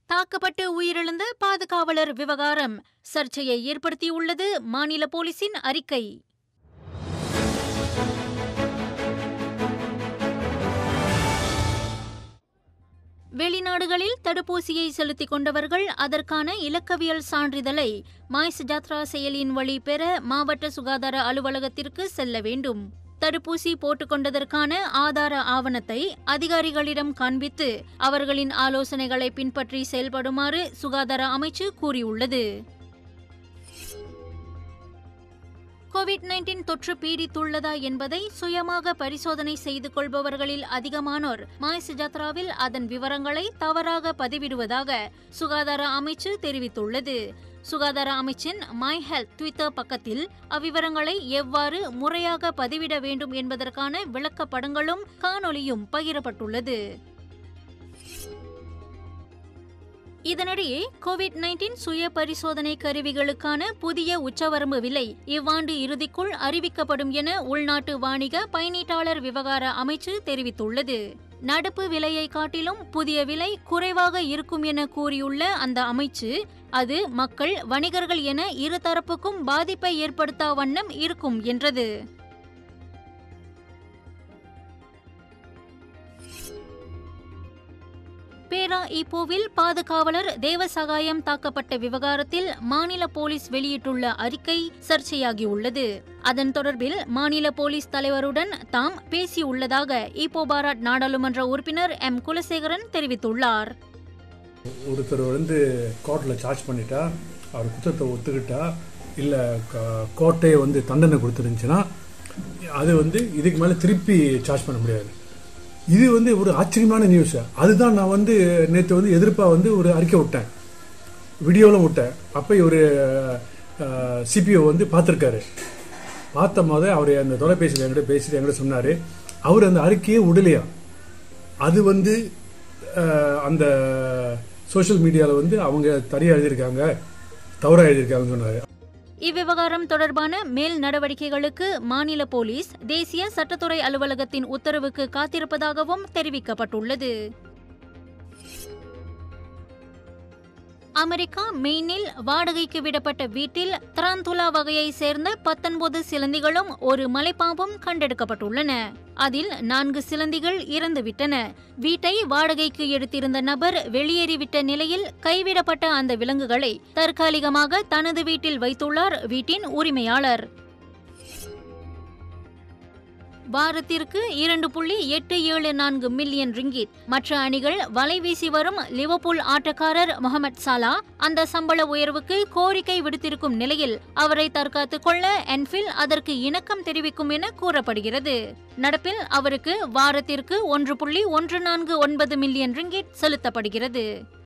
தாக்கப்பட்டு உயிரிழந்த பாதுகாவலர் விவகாரம் சர்ச்சையை ஏற்படுத்தியுள்ளது மாநில போலீசின் அறிக்கை வெளிநாடுகளில் தடுப்பூசியை செலுத்திக் கொண்டவர்கள் அதற்கான இலக்கவியல் சான்றிதழை மாய்ஸ் ஜாத்ரா செயலியின் வழி பெற மாவட்ட சுகாதார அலுவலகத்திற்கு செல்ல வேண்டும் தடுப்பூசி போட்டுக்கொண்டதற்கான ஆதார ஆவணத்தை அதிகாரிகளிடம் காண்பித்து அவர்களின் ஆலோசனைகளை பின்பற்றி செயல்படுமாறு சுகாதார அமைச்சு கூறியுள்ளது கோவிட் நைன்டீன் தொற்று பீடித்துள்ளதா என்பதை சுயமாக பரிசோதனை செய்து கொள்பவர்களில் அதிகமானோர் மாய் சுஜாத்ராவில் அதன் விவரங்களை தவறாக பதிவிடுவதாக சுகாதார அமைச்சு தெரிவித்துள்ளது சுகாதார அமைச்சின் மை ஹெல்த் ட்விட்டர் பக்கத்தில் அவ்விவரங்களை எவ்வாறு முறையாக பதிவிட வேண்டும் என்பதற்கான விளக்கப்படங்களும் காணொலியும் பகிரப்பட்டுள்ளது இதனிடையே கோவிட் நைன்டீன் சுய பரிசோதனை கருவிகளுக்கான புதிய உச்சவரம்பு விலை இவ்வாண்டு இறுதிக்குள் அறிவிக்கப்படும் என உள்நாட்டு வாணிக பயணீட்டாளர் விவகார அமைச்சு தெரிவித்துள்ளது நடப்பு விலையை காட்டிலும் புதிய விலை குறைவாக இருக்கும் என கூறியுள்ள அந்த அமைச்சு அது மக்கள் வணிகர்கள் என இருதரப்புக்கும் பாதிப்பை ஏற்படுத்தா வண்ணம் இருக்கும் என்றது பேரா ஈப்போவில் பாதுகாவலர் தேவசகாயம் தாக்கப்பட்ட விவகாரத்தில் மாநில போலீஸ் வெளியிட்டுள்ள அறிக்கை சர்ச்சையாகியுள்ளது அதன் தொடர்பில் மாநில போலீஸ் தலைவருடன் தாம் பேசியுள்ளதாக ஈப்போ பாராட் நாடாளுமன்ற உறுப்பினர் எம் குலசேகரன் தெரிவித்துள்ளார் ஒருத்தர் வந்து கோர்ட்டில் சார்ஜ் பண்ணிட்டா அவர் குற்றத்தை ஒத்துக்கிட்டா இல்லை கோர்ட்டே வந்து தண்டனை கொடுத்துருந்துச்சுன்னா அது வந்து இதுக்கு மேலே திருப்பி சார்ஜ் பண்ண முடியாது இது வந்து ஒரு ஆச்சரியமான நியூஸ் அதுதான் நான் வந்து நேற்று வந்து எதிர்ப்பாக வந்து ஒரு அறிக்கை விட்டேன் வீடியோவில் விட்டேன் அப்போ ஒரு சிபிஓ வந்து பார்த்துருக்காரு பார்த்த போதே அவர் அந்த தொலைபேசியில் என்கிட்ட பேசிட்டு என்கிட்ட சொன்னார் அவர் அந்த அறிக்கையே விடலையா அது வந்து அஹ், அந்த சோஷியல் மீடியாவில் வந்து அவங்க தனியாக எழுதியிருக்காங்க தவறாக எழுதியிருக்காங்கன்னு சொன்னார் இவ்விவகாரம் தொடர்பான மேல் நடவடிக்கைகளுக்கு மாநில போலீஸ் தேசிய சட்டத்துறை அலுவலகத்தின் உத்தரவுக்கு காத்திருப்பதாகவும் தெரிவிக்கப்பட்டுள்ளது அமெரிக்கா மெயினில் வாடகைக்கு விடப்பட்ட வீட்டில் தராந்துலா வகையை சேர்ந்த பத்தொன்பது சிலந்திகளும் ஒரு மலைப்பாம்பும் கண்டெடுக்கப்பட்டுள்ளன அதில் நான்கு சிலந்திகள் இறந்துவிட்டன வீட்டை வாடகைக்கு எடுத்திருந்த நபர் வெளியேறிவிட்ட நிலையில் கைவிடப்பட்ட அந்த விலங்குகளை தற்காலிகமாக தனது வீட்டில் வைத்துள்ளார் வீட்டின் உரிமையாளர் வாரத்திற்கு இரண்டு புள்ளி எட்டு ஏழு நான்கு மில்லியன் ரிங்கிட் மற்ற அணிகள் வலை வீசி வரும் லிவர்பூல் ஆட்டக்காரர் முகமது சாலா அந்த சம்பள உயர்வுக்கு கோரிக்கை விடுத்திருக்கும் நிலையில் அவரை தற்காத்துக் கொள்ள என்ஃபில் அதற்கு இணக்கம் தெரிவிக்கும் என கூறப்படுகிறது நடப்பில் அவருக்கு வாரத்திற்கு ஒன்று புள்ளி ஒன்று நான்கு ஒன்பது மில்லியன் ரிங்கிட் செலுத்தப்படுகிறது